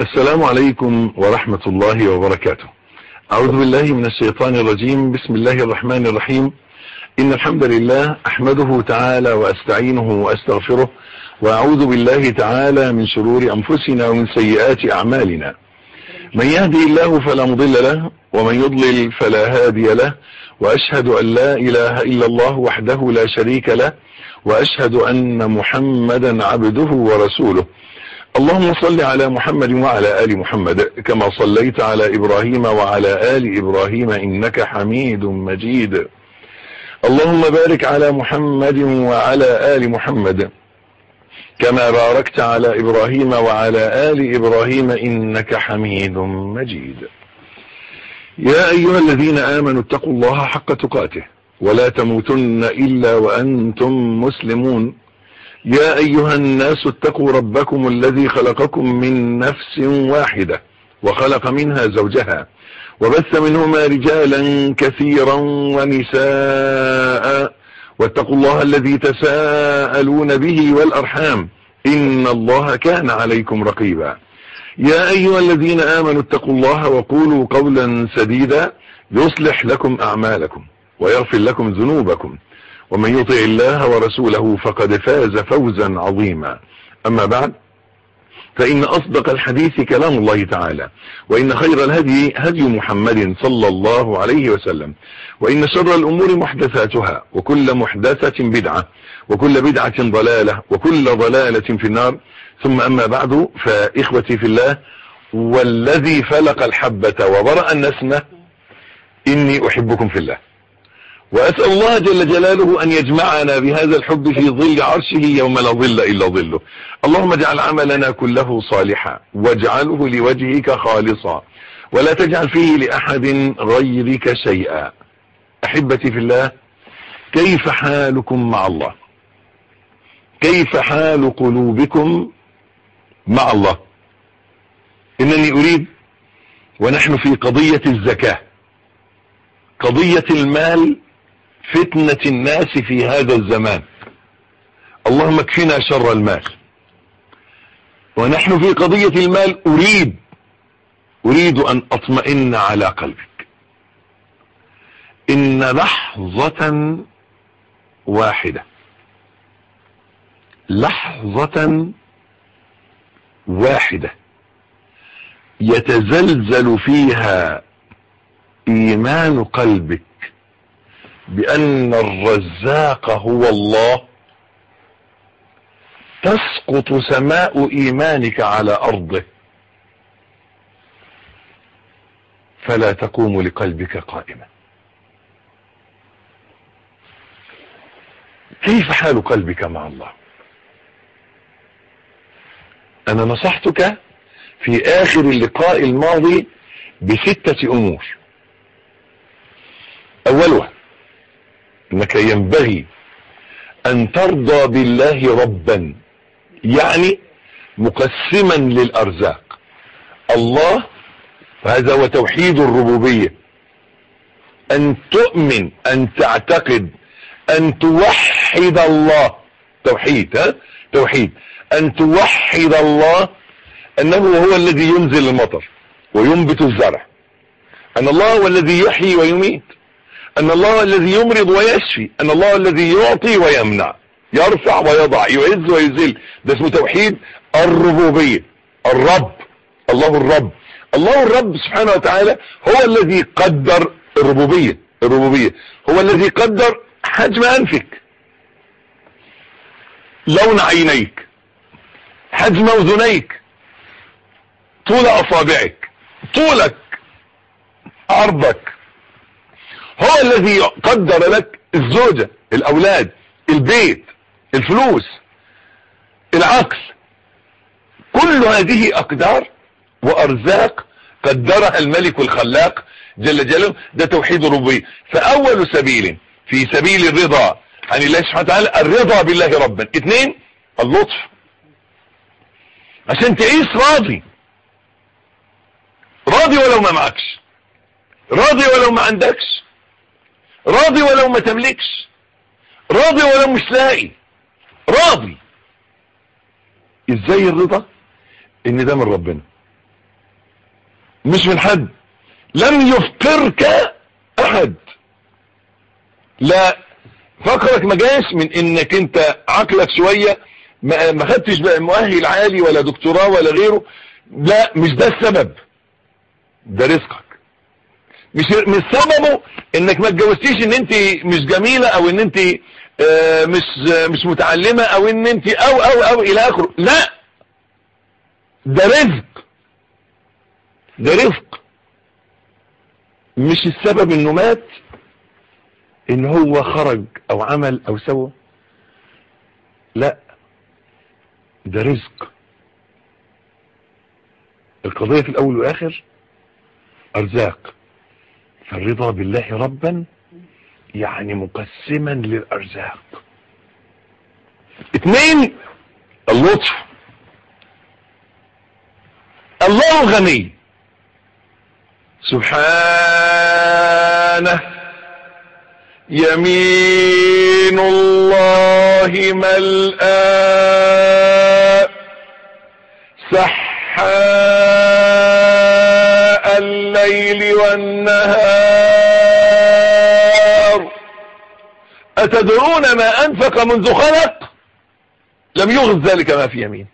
السلام عليكم ورحمة الله وبركاته أعوذ بالله من الشيطان الرجيم بسم الله الرحمن الرحيم إن الحمد لله أحمده تعالى وأستعينه وأستغفره وأعوذ بالله تعالى من شرور أنفسنا ومن سيئات أعمالنا من يهدي الله فلا مضل له ومن يضلل فلا هادي له وأشهد أن لا إله إلا الله وحده لا شريك له وأشهد أن محمدا عبده ورسوله اللهم صل على محمد وعلى آل محمد كما صليت على إبراهيم وعلى آل إبراهيم إنك حميد مجيد اللهم بارك على محمد وعلى آل محمد كما باركت على إبراهيم وعلى آل إبراهيم إنك حميد مجيد يا أيها الذين آمنوا اتقوا الله حق تقاته ولا تموتن إلا وأنتم مسلمون يا أيها الناس اتقوا ربكم الذي خلقكم من نفس واحدة وخلق منها زوجها وبث منهما رجالا كثيرا ونساء واتقوا الله الذي تساءلون به والأرحام إن الله كان عليكم رقيبا يا أيها الذين آمنوا اتقوا الله وقولوا قولا سديدا يصلح لكم أعمالكم ويغفر لكم ذنوبكم ومن يطع الله ورسوله فقد فاز فوزا عظيما أما بعد فإن أصدق الحديث كلام الله تعالى وإن خير الهدي هدي محمد صلى الله عليه وسلم وإن شر الأمور محدثاتها وكل محدثة بدعة وكل بدعة ضلالة وكل ضلالة في النار ثم أما بعد فإخوتي في الله والذي فلق الحبة وبرأ النسمة إني أحبكم في الله وأسأل الله جل جلاله أن يجمعنا بهذا الحب في ظل عرشه يوم لا ظل إلا ظله اللهم اجعل عملنا كله صالحا واجعله لوجهك خالصا ولا تجعل فيه لأحد غيرك شيئا أحبتي في الله كيف حالكم مع الله كيف حال قلوبكم مع الله إنني أريد ونحن في قضية الزكاة قضية المال فتنة الناس في هذا الزمان اللهم اكفنا شر المال ونحن في قضية المال أريد أريد أن أطمئن على قلبك إن لحظة واحدة لحظة واحدة يتزلزل فيها إيمان قلبك بأن الرزاق هو الله تسقط سماء إيمانك على أرضه فلا تقوم لقلبك قائما كيف حال قلبك مع الله أنا نصحتك في آخر اللقاء الماضي بستة أمور أولها انك ينبغي ان ترضى بالله ربا يعني مقسما للارزاق الله وهذا هو توحيد الربوبية ان تؤمن ان تعتقد ان توحد الله توحيد ها توحيد ان توحد الله انه هو الذي ينزل المطر وينبت الزرع ان الله هو الذي يحيي ويميت أن الله الذي يمرض ويشفي أن الله الذي يعطي ويمنع يرفع ويضع يعز ويذل ده اسمه توحيد الربوبية الرب الله الرب الله الرب سبحانه وتعالى هو الذي قدر الربوبية الربوبية هو الذي قدر حجم أنفك لون عينيك حجم أذنيك طول أصابعك طولك عرضك هو الذي قدر لك الزوجة الأولاد البيت الفلوس العقل كل هذه أقدار وأرزاق قدرها الملك الخلاق جل جلاله ده توحيد الربوبية فأول سبيل في سبيل الرضا عن الله سبحانه وتعالى الرضا بالله ربا اثنين اللطف عشان تعيش راضي راضي ولو ما معكش راضي ولو ما عندكش راضي ولو ما تملكش راضي ولو مش لاقي راضي ازاي الرضا ان ده من ربنا مش من حد لم يفطرك احد لا فقرك ما جاش من انك انت عقلك شوية ما خدتش بقى مؤهل عالي ولا دكتوراه ولا غيره لا مش ده السبب ده رزقك مش مش سببه انك ما اتجوزتيش ان انت مش جميلة او ان انت اه مش مش متعلمة او ان انت او او او الى اخره لا ده رزق ده رزق مش السبب انه مات ان هو خرج او عمل او سوى لا ده رزق القضية في الاول والاخر ارزاق فالرضا بالله ربا يعني مقسما للارزاق اثنين اللطف الله غني سبحانه يمين الله ملآ سحاء الليل والنهار أتدرون ما أنفق منذ خلق لم يغز ذلك ما في يمين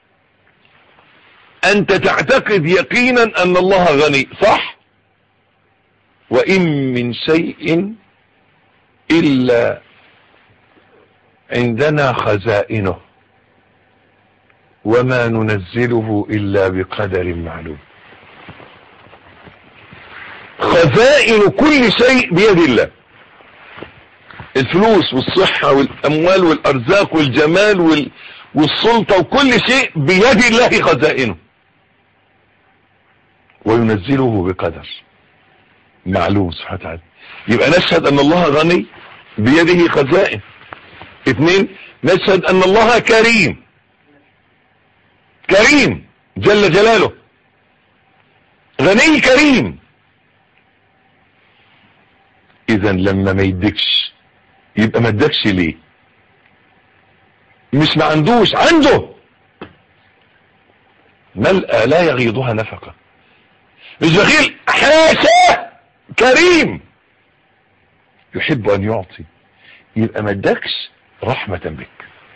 أنت تعتقد يقينا أن الله غني صح وإن من شيء إلا عندنا خزائنه وما ننزله إلا بقدر معلوم خزائن كل شيء بيد الله الفلوس والصحة والأموال والأرزاق والجمال وال... والسلطة وكل شيء بيد الله خزائنه وينزله بقدر معلوم سبحانه وتعالى يبقى نشهد أن الله غني بيده خزائن اثنين نشهد أن الله كريم كريم جل جلاله غني كريم اذا لما ما يدكش يبقى ما ادكش ليه مش ما عندوش عنده ملأ لا يغيضها نفقة مش بخيل حاشا كريم يحب ان يعطي يبقى ما ادكش رحمة بك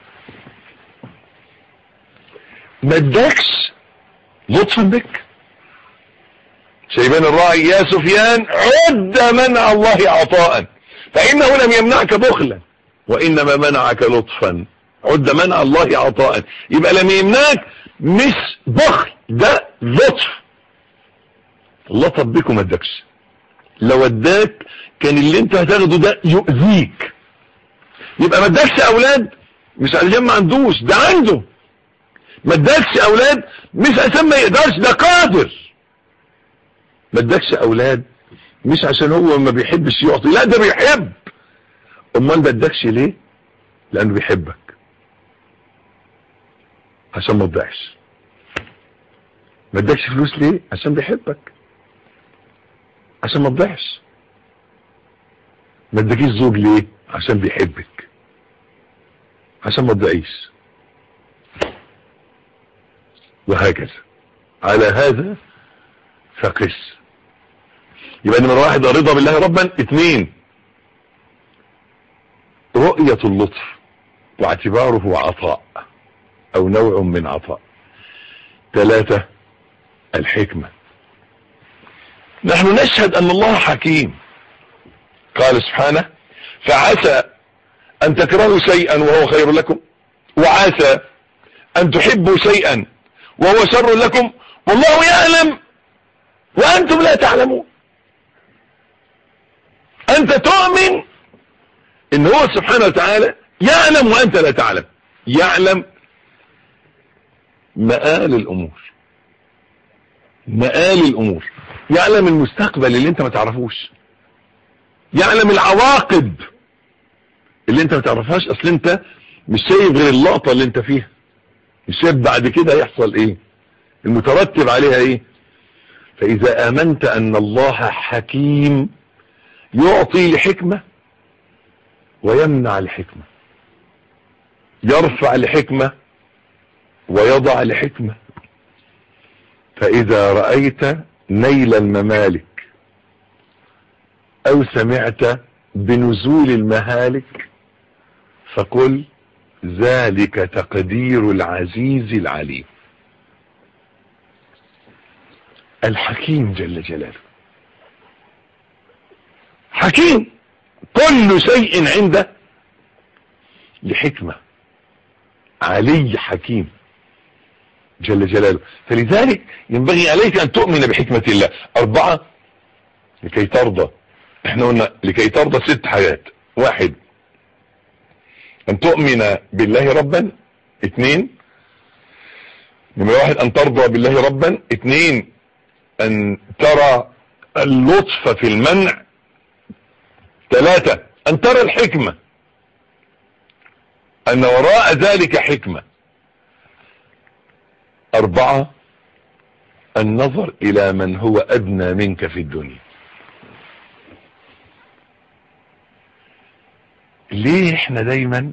ما ادكش لطفا بك شيبان الراعي يا سفيان عد منع الله عطاء فإنه لم يمنعك بخلا وإنما منعك لطفا عد منع الله عطاء يبقى لم يمنعك مش بخل ده لطف لطف بك وما ادكش لو اداك كان اللي انت هتاخده ده يؤذيك يبقى ما ادكش اولاد مش علشان ما عندوش ده عنده ما ادكش اولاد مش عشان ما يقدرش ده قادر ما ادكش اولاد مش عشان هو ما بيحبش يعطي لا ده بيحب امال ما ادكش ليه لانه بيحبك عشان ما تضيعش ما ادكش فلوس ليه عشان بيحبك عشان ما تضيعش ما ادكيش زوج ليه عشان بيحبك عشان ما تضيعيش وهكذا على هذا فقس يبقى نمرة واحد الرضا بالله ربا اثنين رؤية اللطف واعتباره عطاء او نوع من عطاء ثلاثة الحكمة نحن نشهد ان الله حكيم قال سبحانه فعسى ان تكرهوا شيئا وهو خير لكم وعسى ان تحبوا شيئا وهو شر لكم والله يعلم وانتم لا تعلمون انت تؤمن ان هو سبحانه وتعالى يعلم وانت لا تعلم يعلم مآل الامور مآل الامور يعلم المستقبل اللي انت ما تعرفوش يعلم العواقب اللي انت ما تعرفهاش اصل انت مش شايف غير اللقطة اللي انت فيها مش شايف بعد كده يحصل ايه المترتب عليها ايه فاذا امنت ان الله حكيم يعطي لحكمة ويمنع لحكمة يرفع لحكمة ويضع لحكمة فإذا رأيت نيل الممالك او سمعت بنزول المهالك فقل ذلك تقدير العزيز العليم الحكيم جل جلاله حكيم كل شيء عنده لحكمة علي حكيم جل جلاله فلذلك ينبغي عليك ان تؤمن بحكمة الله اربعة لكي ترضى احنا قلنا لكي ترضى ست حاجات واحد ان تؤمن بالله ربا اثنين نمرة واحد ان ترضى بالله ربا اثنين ان ترى اللطف في المنع ثلاثة ان ترى الحكمة ان وراء ذلك حكمة اربعة النظر الى من هو ادنى منك في الدنيا ليه احنا دايما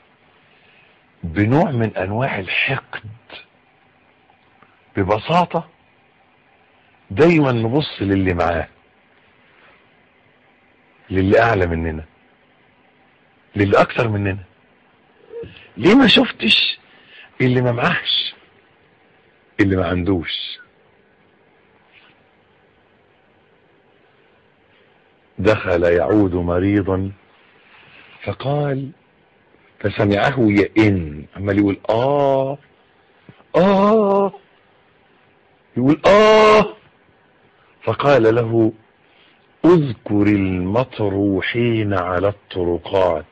بنوع من انواع الحقد ببساطة دايما نبص للي معاه للي اعلى مننا للي اكثر مننا ليه ما شفتش اللي ما معهش اللي ما عندوش دخل يعود مريضا فقال فسمعه يئن عمال يقول اه اه يقول اه فقال له اذكر المطروحين على الطرقات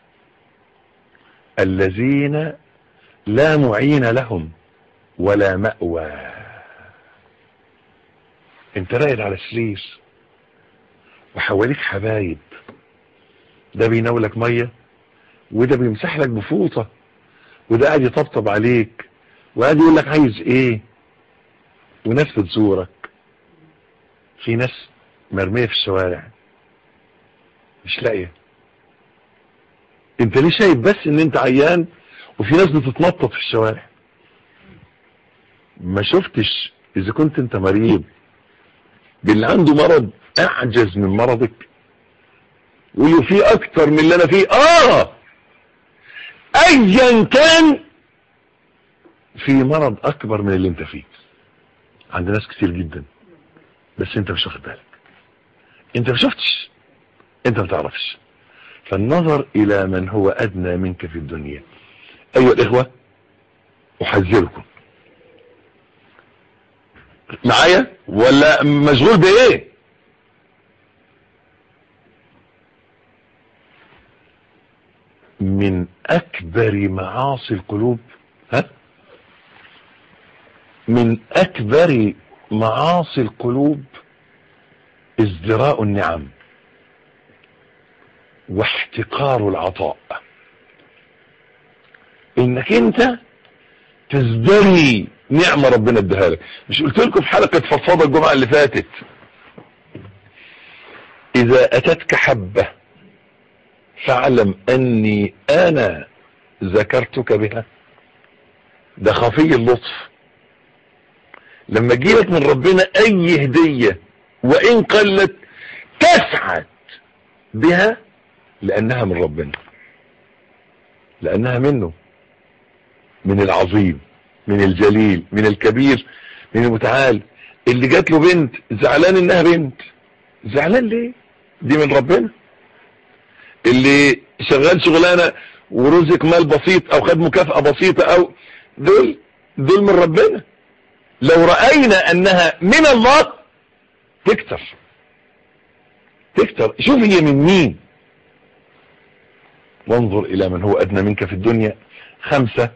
الذين لا معين لهم ولا مأوى انت راقد على سرير وحواليك حبايب ده بيناولك ميه وده بيمسح لك بفوطه وده قاعد يطبطب عليك وقاعد يقول لك عايز ايه وناس بتزورك في ناس مرميه في الشوارع مش لاقيه انت ليه شايف بس ان انت عيان وفي ناس بتتنطط في الشوارع ما شفتش اذا كنت انت مريض باللي عنده مرض اعجز من مرضك يقولوا في اكتر من اللي انا فيه اه ايا كان في مرض اكبر من اللي انت فيه عند ناس كتير جدا بس انت مش واخد بالك انت ما شفتش انت ما تعرفش فالنظر الى من هو ادنى منك في الدنيا ايها الاخوة احذركم معايا ولا مشغول بايه من اكبر معاصي القلوب ها من اكبر معاصي القلوب ازدراء النعم واحتقار العطاء انك انت تزدري نعمة ربنا اداها لك مش قلت لكم في حلقة فضفاضة الجمعة اللي فاتت اذا اتتك حبة فاعلم اني انا ذكرتك بها ده خفي اللطف لما تجيلك من ربنا اي هدية وان قلت تسعد بها لانها من ربنا لانها منه من العظيم من الجليل من الكبير من المتعال اللي جات له بنت زعلان انها بنت زعلان ليه دي من ربنا اللي شغال شغلانه ورزق مال بسيط او خد مكافأة بسيطة او دول دول من ربنا لو رأينا انها من الله تكتر تكتر شوف هي من مين وانظر الى من هو ادنى منك في الدنيا خمسة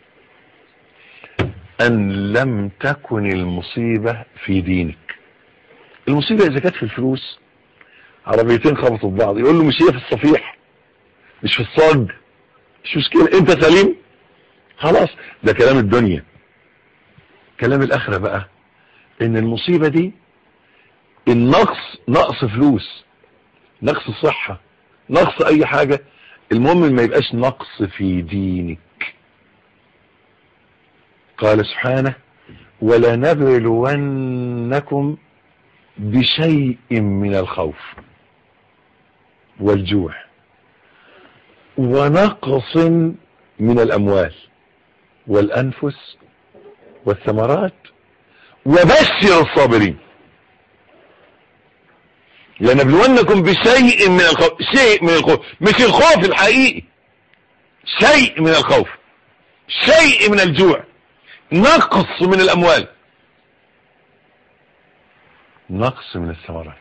ان لم تكن المصيبة في دينك المصيبة اذا كانت في الفلوس عربيتين خبطوا في بعض يقول له مش هي في الصفيح مش في الصاج مش مشكلة انت سليم خلاص ده كلام الدنيا كلام الاخرة بقى ان المصيبة دي النقص نقص فلوس نقص صحة نقص اي حاجة المهم ما يبقاش نقص في دينك قال سبحانه ولنبلونكم بشيء من الخوف والجوع ونقص من الأموال والأنفس والثمرات وبشر الصابرين لنبلونكم بشيء من الخوف شيء من الخوف مش الخوف الحقيقي شيء من الخوف شيء من الجوع نقص من الأموال نقص من الثمرات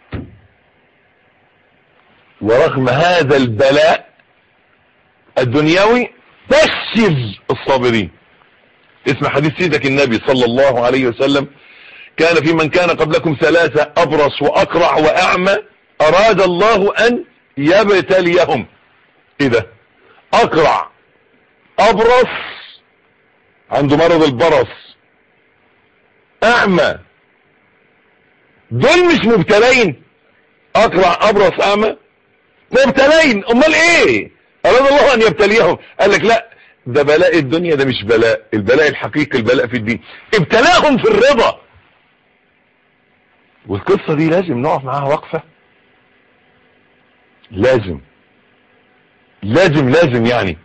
ورغم هذا البلاء الدنيوي بشر الصابرين اسم حديث سيدك النبي صلى الله عليه وسلم كان في من كان قبلكم ثلاثة أبرص وأقرع وأعمى أراد الله أن يبتليهم إذا أقرع أبرص عنده مرض البرص أعمى دول مش مبتلين أقرع أبرص أعمى مبتلين أمال إيه أراد الله أن يبتليهم قال لك لا ده بلاء الدنيا ده مش بلاء البلاء الحقيقي البلاء في الدين ابتلاهم في الرضا والقصة دي لازم نقف معاها وقفة لازم لازم لازم يعني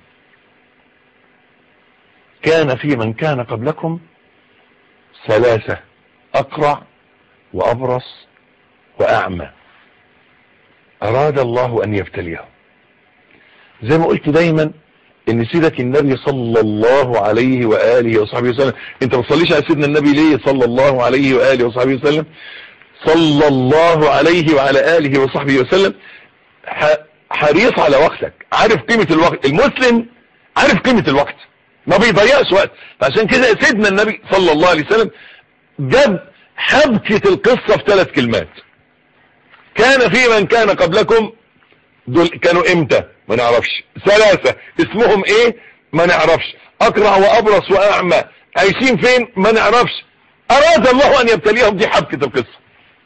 كان في من كان قبلكم ثلاثة أقرع وأبرص وأعمى أراد الله أن يبتليهم زي ما قلت دايما ان سيدك النبي صلى الله عليه وآله وصحبه وسلم انت ما تصليش على سيدنا النبي ليه صلى الله عليه وآله وصحبه وسلم صلى الله عليه وعلى آله وصحبه وسلم حريص على وقتك عارف قيمة الوقت المسلم عارف قيمة الوقت ما بيضيعش وقت فعشان كده سيدنا النبي صلى الله عليه وسلم جاب حبكة القصة في ثلاث كلمات كان في من كان قبلكم دول كانوا امتى ما نعرفش ثلاثة اسمهم ايه ما نعرفش اقرع وابرص واعمى عايشين فين ما نعرفش اراد الله ان يبتليهم دي حبكة القصة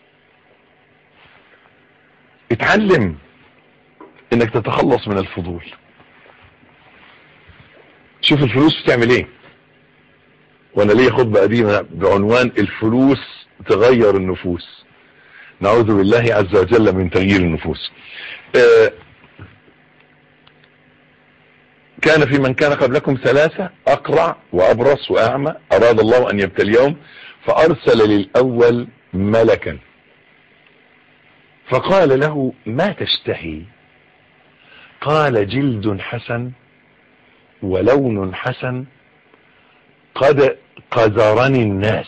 اتعلم انك تتخلص من الفضول شوف الفلوس بتعمل ايه وانا ليا خطبة قديمة بعنوان الفلوس تغير النفوس نعوذ بالله عز وجل من تغيير النفوس آه كان في من كان قبلكم ثلاثة أقرع وأبرص وأعمى أراد الله أن يبتليهم فأرسل للأول ملكا فقال له ما تشتهي قال جلد حسن ولون حسن قد قذرني الناس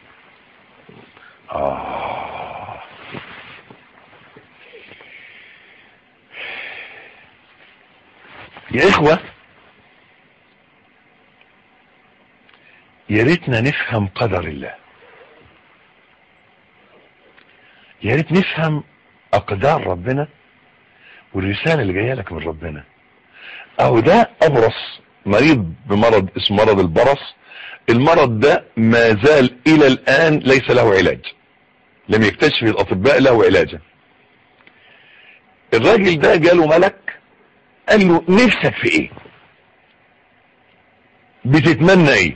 آه يا إخوة يا ريتنا نفهم قدر الله يا ريت نفهم اقدار ربنا والرسالة اللي جاية لك من ربنا اهو ده ابرص مريض بمرض اسمه مرض البرص المرض ده ما زال الى الان ليس له علاج لم يكتشف الاطباء له علاجا الراجل ده جاله ملك قال له نفسك في ايه بتتمنى ايه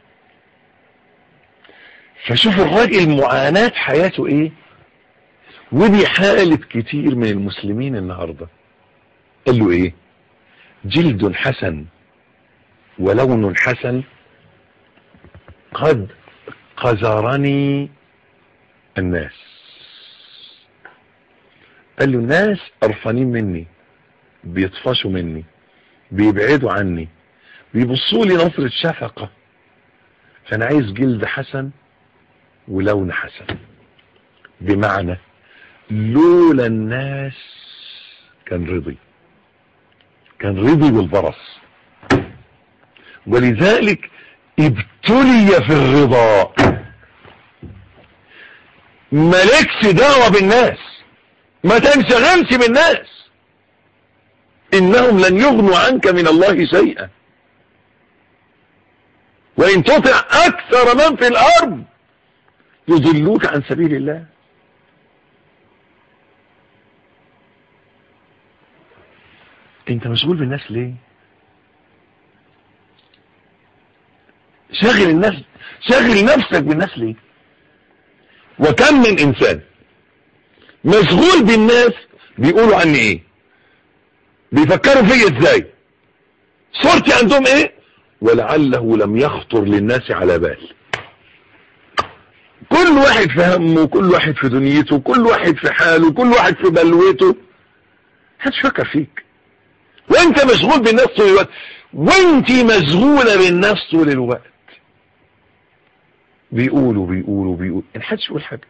فشوف الراجل معاناة حياته ايه ودي حالة كتير من المسلمين النهاردة قال له ايه جلد حسن ولون حسن قد قذرني الناس قال له الناس قرفانين مني بيطفشوا مني بيبعدوا عني بيبصوا لي نظرة شفقة فانا عايز جلد حسن ولون حسن بمعنى لولا الناس كان رضي كان رضي بالبرص ولذلك ابتلي في الرضا مالكش دعوة بالناس ما تنشغلش بالناس انهم لن يغنوا عنك من الله شيئا وان تطع اكثر من في الارض يضلوك عن سبيل الله انت مشغول بالناس ليه شغل الناس شغل نفسك بالناس ليه وكم من انسان مشغول بالناس بيقولوا عني ايه بيفكروا فيا ازاي صورتي عندهم ايه ولعله لم يخطر للناس على بال كل واحد في همه كل واحد في دنيته كل واحد في حاله كل واحد في بلوته محدش فكر فيك وانت مشغول بالناس طول الوقت وانت مشغولة بالناس طول الوقت بيقولوا بيقولوا بيقولوا محدش يقول حاجة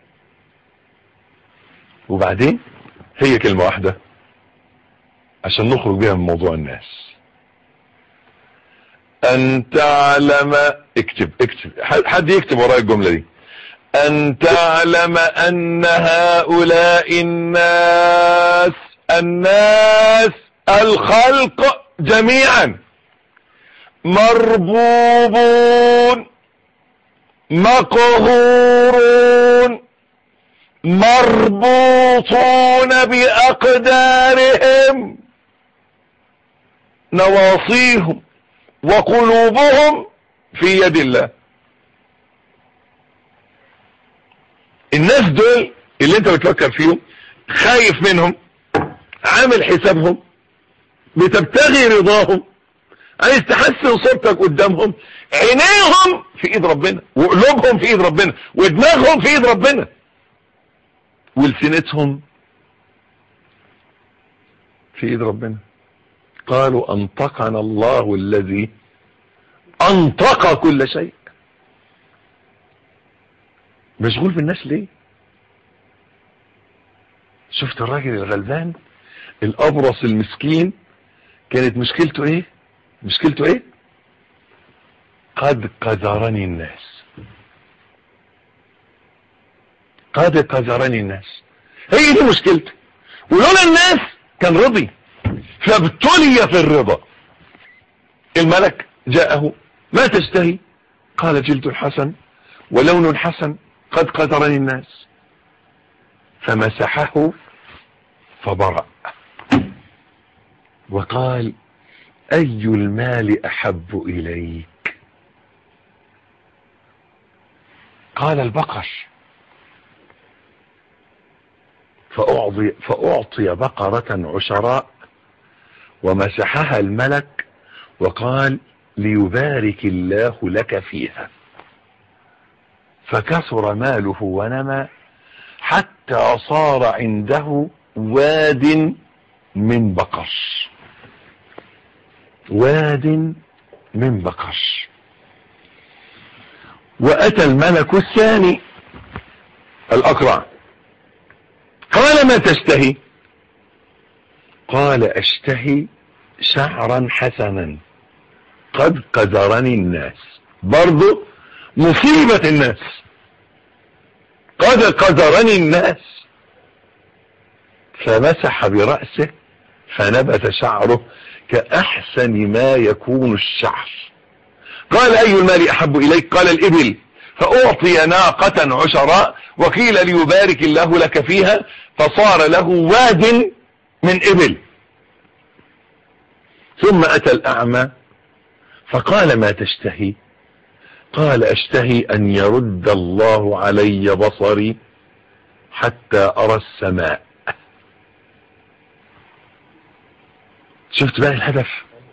وبعدين هي كلمة واحدة عشان نخرج بيها من موضوع الناس ان تعلم اكتب اكتب حد يكتب وراء الجملة دي ان تعلم ان هؤلاء الناس الناس الخلق جميعا مربوبون مقهورون مربوطون بأقدارهم نواصيهم وقلوبهم في يد الله الناس دول اللي انت بتفكر فيهم خايف منهم عامل حسابهم بتبتغي رضاهم عايز تحسن صورتك قدامهم عينيهم في ايد ربنا وقلوبهم في ايد ربنا ودماغهم في ايد ربنا ولسنتهم في ايد ربنا قالوا انطقنا الله الذي انطق كل شيء مشغول بالناس ليه شفت الراجل الغلبان الابرص المسكين كانت مشكلته ايه مشكلته ايه قد قذرني الناس قد قذرني الناس هي دي مشكلته ولولا الناس كان رضي فابتلي في الرضا الملك جاءه ما تشتهي قال جلد حسن ولون حسن قد قذرني الناس فمسحه فبرأ وقال أي المال أحب إليك قال البقر فأعطي, فأعطي بقرة عشراء ومسحها الملك وقال ليبارك الله لك فيها فكثر ماله ونمى حتى صار عنده واد من بقر واد من بقر وأتى الملك الثاني الأقرع قال ما تشتهي قال أشتهي شعرا حسنا قد قدرني الناس برضو مصيبة الناس قد قدرني الناس فمسح برأسه فنبت شعره كأحسن ما يكون الشعر قال أي المال أحب إليك قال الإبل فأعطي ناقة عشراء وقيل ليبارك الله لك فيها فصار له واد من إبل ثم أتى الأعمى فقال ما تشتهي قال أشتهي أن يرد الله علي بصري حتى أرى السماء شفت بقى الهدف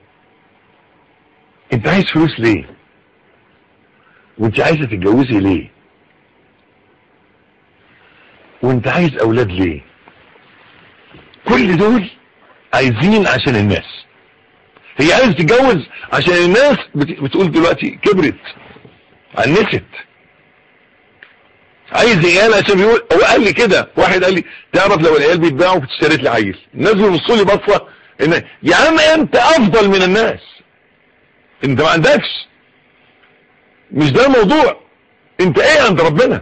انت عايز فلوس ليه وانت عايزة تتجوزي ليه وانت عايز اولاد ليه كل دول عايزين عشان الناس هي عايز تتجوز عشان الناس بتقول دلوقتي كبرت عنست عايز عيال عشان بيقول هو قال لي كده واحد قال لي تعرف لو العيال بيتباعوا كنت اشتريت لي عيل الناس بيبصوا لي بصه ان يا عم انت افضل من الناس انت ما عندكش مش ده الموضوع انت ايه عند ربنا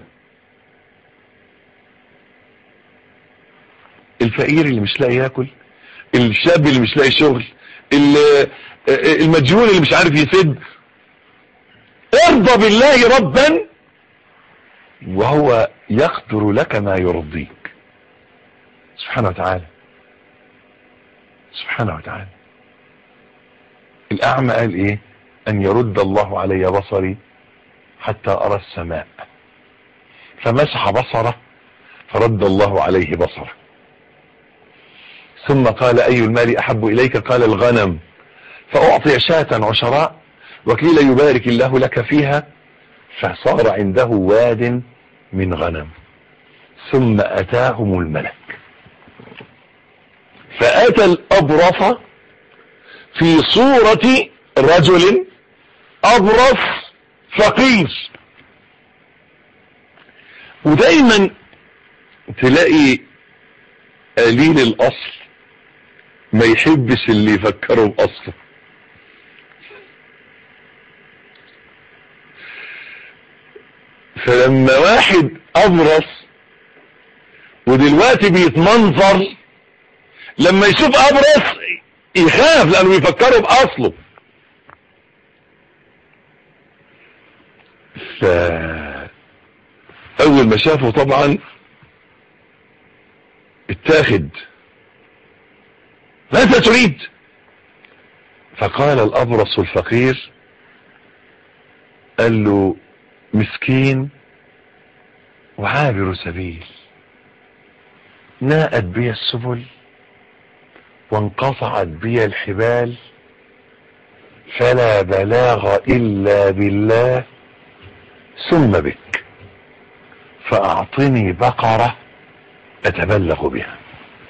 الفقير اللي مش لاقي ياكل الشاب اللي مش لاقي شغل المجنون اللي مش عارف يسد ارضى بالله ربا وهو يقدر لك ما يرضيك سبحانه وتعالى سبحانه وتعالى الأعمى قال إيه أن يرد الله علي بصري حتى أرى السماء فمسح بصره فرد الله عليه بصره ثم قال أي المال أحب إليك قال الغنم فأعطي شاة عشراء وقيل يبارك الله لك فيها فصار عنده واد من غنم ثم أتاهم الملك فأتى الأبرص في صورة رجل أبرص فقير ودايما تلاقي قليل الأصل ما يحبش اللي يفكره بأصله فلما واحد أبرص ودلوقتي بيتمنظر لما يشوف أبرص يخاف لأنه يفكره بأصله ف أول ما شافه طبعا اتاخد ماذا تريد فقال الأبرص الفقير قال له مسكين وعابر سبيل ناءت بي السبل وانقطعت بي الحبال فلا بلاغ إلا بالله ثم بك فأعطني بقرة أتبلغ بها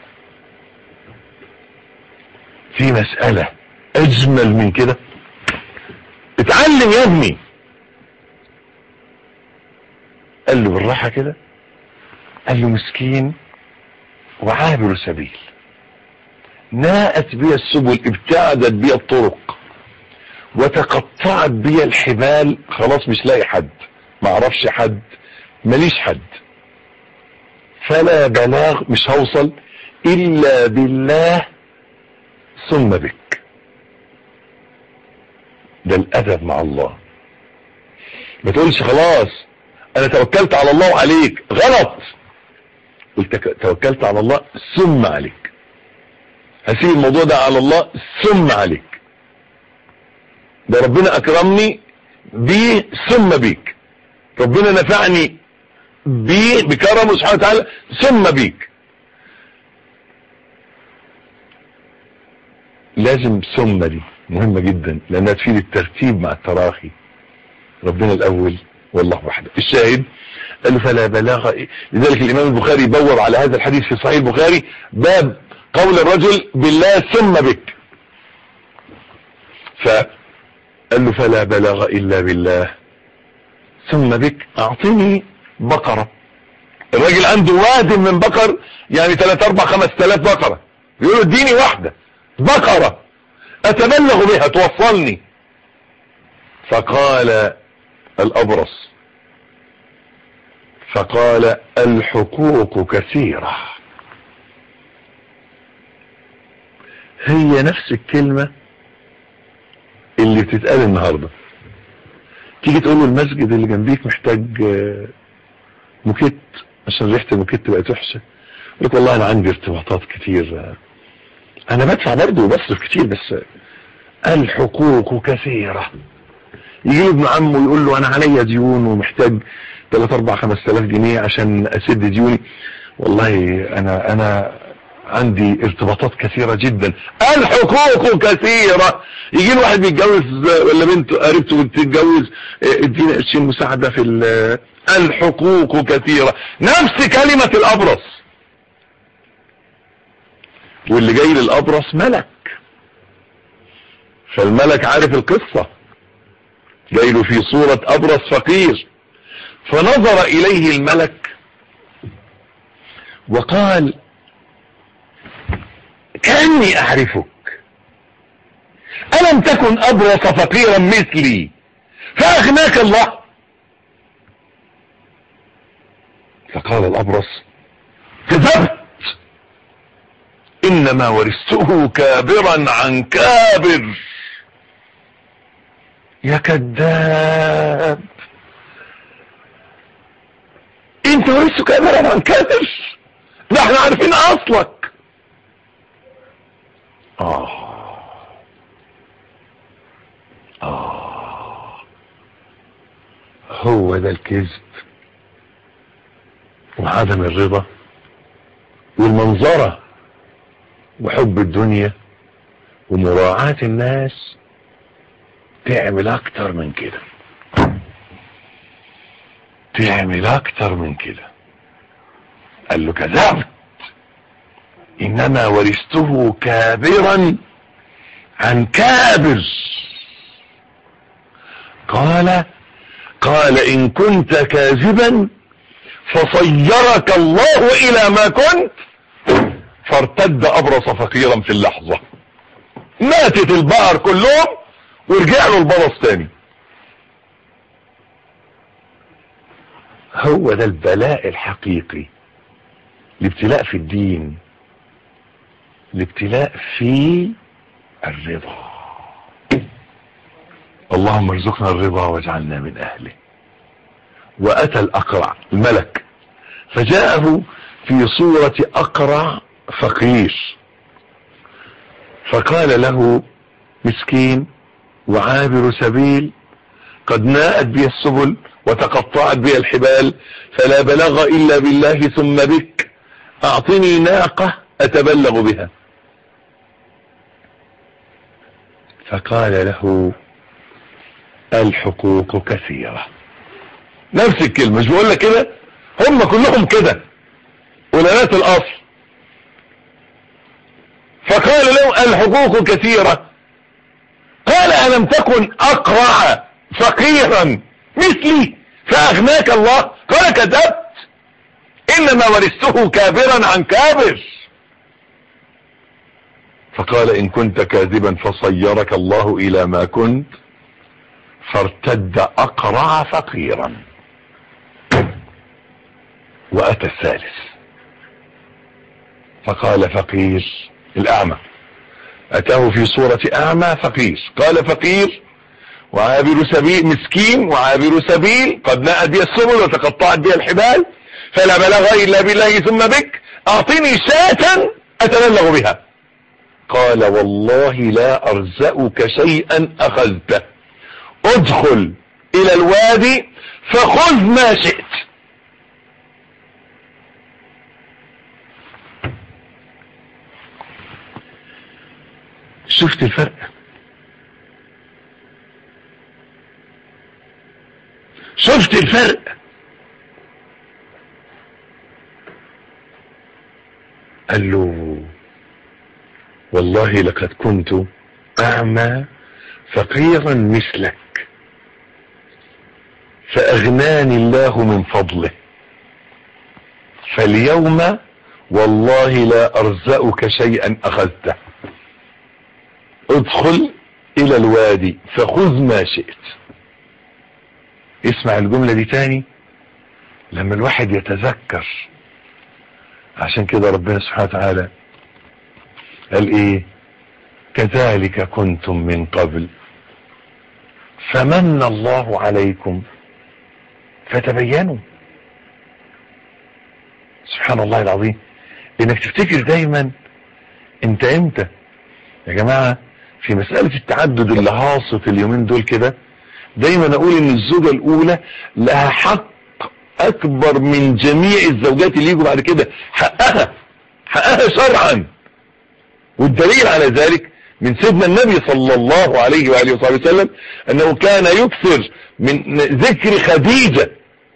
في مسألة أجمل من كده اتعلم يا ابني قال له بالراحة كده قال له مسكين وعابر سبيل ناءت بي السبل ابتعدت بي الطرق وتقطعت بي الحبال خلاص مش لاقي حد ما اعرفش حد ماليش حد فلا بلاغ مش هوصل الا بالله ثم بك ده الادب مع الله ما تقولش خلاص انا توكلت على الله وعليك غلط قلت توكلت على الله ثم عليك هسيب الموضوع ده على الله ثم عليك ده ربنا اكرمني بيه ثم بيك ربنا نفعني بيه بكرمه سبحانه وتعالى ثم بيك لازم ثم دي مهمة جدا لانها تفيد الترتيب مع التراخي ربنا الاول والله وحده الشاهد قال له فلا بلاغ إيه؟ لذلك الامام البخاري بوب على هذا الحديث في صحيح البخاري باب قول الرجل بالله ثم بك فقال له فلا بلاغ الا بالله ثم بك اعطني بقرة الراجل عنده واد من بقر يعني 3 4 5000 بقرة بيقولوا اديني واحدة بقرة اتبلغ بها توصلني فقال الابرص فقال الحقوق كثيرة هي نفس الكلمة اللي بتتقال النهاردة تيجي تقول له المسجد اللي جنبيك محتاج موكيت عشان ريحة الموكيت بقت وحشة يقول لك والله انا عندي ارتباطات كتير انا بدفع برضه وبصرف كتير بس الحقوق كثيرة يجي له ابن عمه يقول له انا عليا ديون ومحتاج 3 4 5000 جنيه عشان اسد ديوني والله انا انا عندي ارتباطات كثيرة جدا الحقوق كثيرة يجي له واحد بيتجوز ولا بنته قريبته بتتجوز ادينا قرشين مساعدة في الحقوق كثيرة نفس كلمة الابرص واللي جاي للابرص ملك فالملك عارف القصة جاي له في صورة ابرص فقير فنظر اليه الملك وقال كأني اعرفك الم تكن ابرص فقيرا مثلي فاغناك الله فقال الابرص كذبت انما ورثته كابرا عن كابر يا كذاب انت ورثته كابرا عن كابر ده احنا عارفين اصلك اه اه هو ده الكذب وعدم الرضا والمنظرة وحب الدنيا ومراعاة الناس تعمل اكتر من كده تعمل اكتر من كده قال له كذبت انما ورثته كابرا عن كابر قال قال ان كنت كاذبا فصيرك الله الى ما كنت فارتد ابرص فقيرا في اللحظة ماتت البقر كلهم ورجع له البرص تاني هو ده البلاء الحقيقي الابتلاء في الدين الابتلاء في الرضا اللهم ارزقنا الرضا واجعلنا من اهله واتى الاقرع الملك فجاءه في صورة اقرع فقير فقال له مسكين وعابر سبيل قد ناءت بي السبل وتقطعت بي الحبال فلا بلغ الا بالله ثم بك اعطني ناقة اتبلغ بها فقال له الحقوق كثيرة نفس الكلمة مش بقول لك كده هم كلهم كده ولنات الاصل فقال له الحقوق كثيرة قال ألم تكن أقرع فقيرا مثلي فأغناك الله قال كذبت إنما ورثته كابرا عن كابر فقال إن كنت كاذبا فصيرك الله إلى ما كنت فارتد أقرع فقيرا وأتى الثالث فقال فقير الأعمى أتاه في صورة أعمى فقير قال فقير وعابر سبيل مسكين وعابر سبيل قد نأت بي السبل وتقطعت بي الحبال فلا بلغ إلا بالله ثم بك أعطني شاة أتبلغ بها قال والله لا أرزأك شيئا أخذته ادخل إلى الوادي فخذ ما شئت شفت الفرق شفت الفرق قال له والله لقد كنت اعمى فقيرا مثلك فاغناني الله من فضله فاليوم والله لا ارزأك شيئا اخذته ادخل الى الوادي فخذ ما شئت اسمع الجملة دي تاني لما الواحد يتذكر عشان كده ربنا سبحانه وتعالى قال ايه كذلك كنتم من قبل فمن الله عليكم فتبينوا سبحان الله العظيم انك تفتكر دايما انت امتى يا جماعة في مسألة التعدد اللي هاصت اليومين دول كده دايما اقول ان الزوجة الاولى لها حق اكبر من جميع الزوجات اللي يجوا بعد كده حقها حقها شرعا والدليل على ذلك من سيدنا النبي صلى الله عليه وآله وصحبه وسلم انه كان يكثر من ذكر خديجة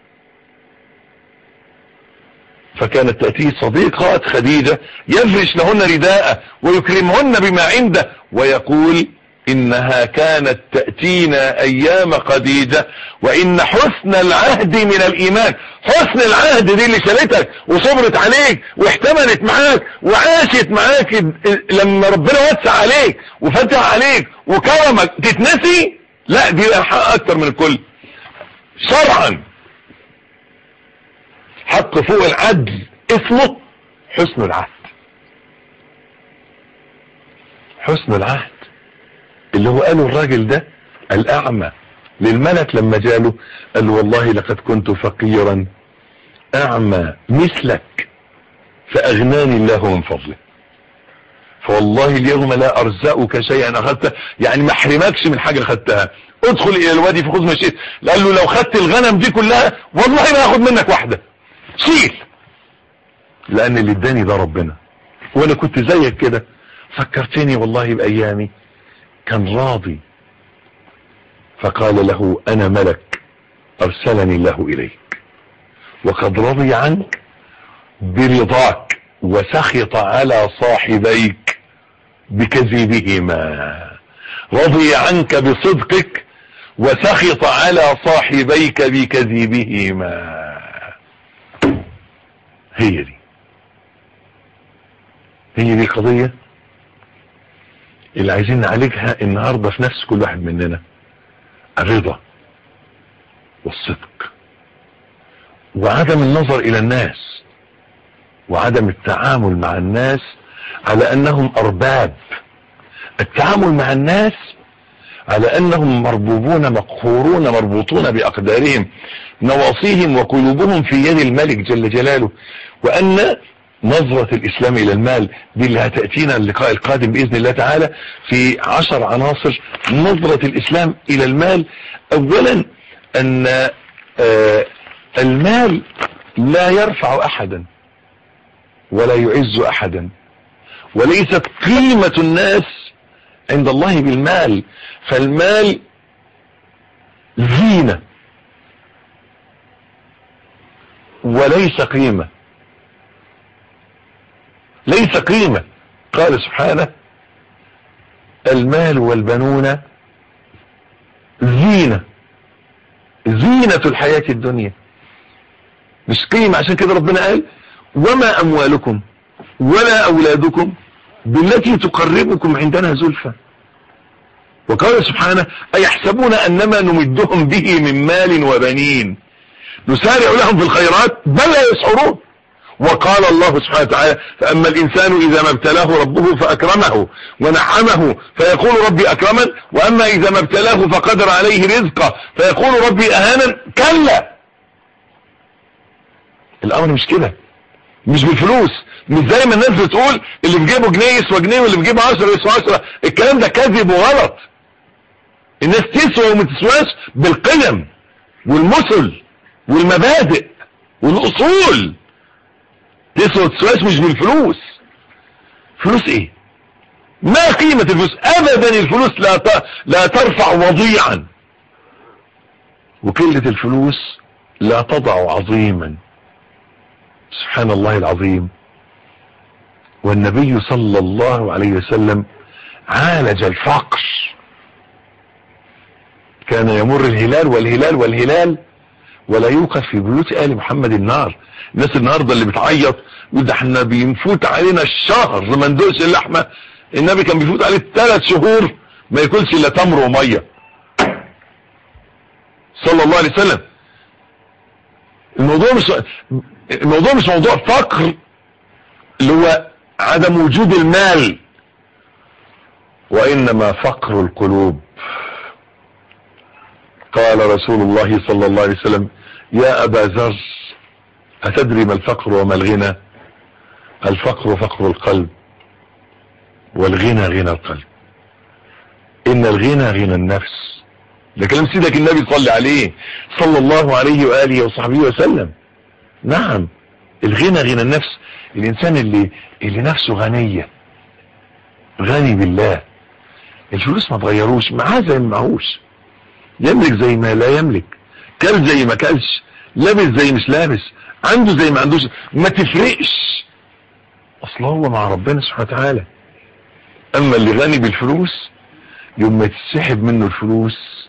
فكانت تأتيه صديقات خديجة يفرش لهن رداء ويكرمهن بما عنده ويقول إنها كانت تأتينا أيام خديجة وإن حسن العهد من الإيمان حسن العهد دي اللي شالتك وصبرت عليك واحتملت معاك وعاشت معاك لما ربنا وسع عليك وفتح عليك وكرمك تتنسي لا دي حق أكتر من الكل شرعا حق فوق العدل اسمه حسن العهد حسن العهد اللي هو قاله الراجل ده الأعمى للملك لما جاله قال له والله لقد كنت فقيرا أعمى مثلك فأغناني الله من فضله فوالله اليوم لا أرزقك شيئا أخذته يعني ما احرمكش من حاجة أخذتها ادخل إلى الوادي فخذ ما شئت قال له لو خدت الغنم دي كلها والله ما أخذ منك واحدة شيل لان اللي اداني ده ربنا وانا كنت زيك كده فكرتني والله بايامي كان راضي فقال له انا ملك ارسلني الله اليك وقد رضي عنك برضاك وسخط على صاحبيك بكذبهما رضي عنك بصدقك وسخط على صاحبيك بكذبهما هي دي هي دي القضية اللي عايزين نعالجها النهاردة في نفس كل واحد مننا الرضا والصدق وعدم النظر الى الناس وعدم التعامل مع الناس على انهم ارباب التعامل مع الناس على انهم مربوبون مقهورون مربوطون باقدارهم نواصيهم وقلوبهم في يد الملك جل جلاله وان نظرة الاسلام الى المال دي اللي هتأتينا اللقاء القادم باذن الله تعالى في عشر عناصر نظرة الاسلام الى المال اولا ان آه المال لا يرفع احدا ولا يعز احدا وليست قيمة الناس عند الله بالمال فالمال زينة وليس قيمة ليس قيمة قال سبحانه المال والبنون زينة زينة الحياة الدنيا مش قيمة عشان كده ربنا قال وما أموالكم ولا أولادكم بالتي تقربكم عندنا زلفى وقال سبحانه أيحسبون أنما نمدهم به من مال وبنين نسارع لهم في الخيرات بل لا يشعرون وقال الله سبحانه وتعالى فأما الإنسان إذا ما ابتلاه ربه فأكرمه ونعمه فيقول ربي أكرمن وأما إذا ما ابتلاه فقدر عليه رزقه فيقول ربي أهانا كلا الأمر مش كده مش بالفلوس مش زي ما الناس بتقول اللي في جيبه جنيه يسوى جنيه واللي في جيبه 10 يسوى 10 الكلام ده كذب وغلط الناس تسوى وما تسواش بالقيم والمثل والمبادئ والاصول تسوى تسواش مش بالفلوس فلوس ايه ما قيمة الفلوس ابدا الفلوس لا ت... لا ترفع وضيعا وقلة الفلوس لا تضع عظيما سبحان الله العظيم والنبي صلى الله عليه وسلم عالج الفقر كان يمر الهلال والهلال والهلال ولا يوقف في بيوت آل محمد النار الناس النهاردة اللي بتعيط يقول ده احنا بينفوت علينا الشهر ما ندوقش اللحمة النبي كان بيفوت عليه ثلاث شهور ما ياكلش الا تمر وميه صلى الله عليه وسلم الموضوع مش الموضوع مش موضوع فقر اللي هو عدم وجود المال وانما فقر القلوب قال رسول الله صلى الله عليه وسلم يا ابا ذر اتدري ما الفقر وما الغنى الفقر فقر القلب والغنى غنى القلب ان الغنى غنى النفس ده كلام سيدك النبي صلى عليه صلى الله عليه وآله وصحبه وسلم نعم الغنى غنى النفس الانسان اللي اللي نفسه غنية غني بالله الفلوس ما تغيروش معاه زي ما معهوش يملك زي ما لا يملك كل زي ما كلش لابس زي مش لابس عنده زي ما عندوش ما تفرقش اصل هو مع ربنا سبحانه وتعالى اما اللي غني بالفلوس يوم ما تسحب منه الفلوس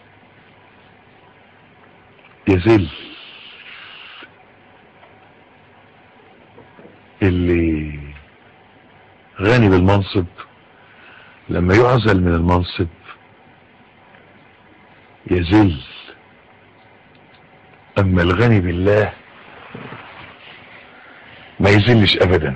يذل اللي غني بالمنصب لما يعزل من المنصب يذل اما الغني بالله ما يذلش ابدا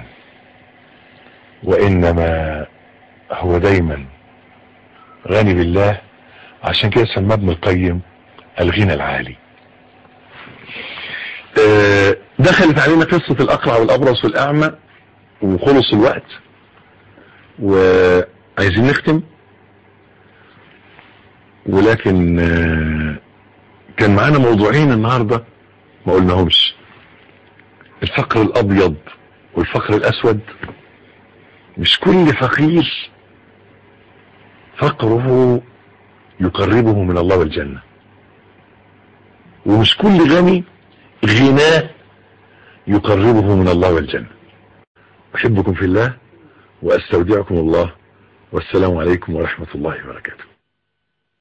وانما هو دايما غني بالله عشان كده سماه ابن القيم الغنى العالي دخلت علينا قصة الأقرع والأبرص والأعمى وخلص الوقت وعايزين نختم ولكن كان معانا موضوعين النهاردة ما قلناهمش الفقر الأبيض والفقر الأسود مش كل فقير فقره يقربه من الله والجنة ومش كل غني غناه يقربه من الله والجنة أحبكم في الله وأستودعكم الله والسلام عليكم ورحمة الله وبركاته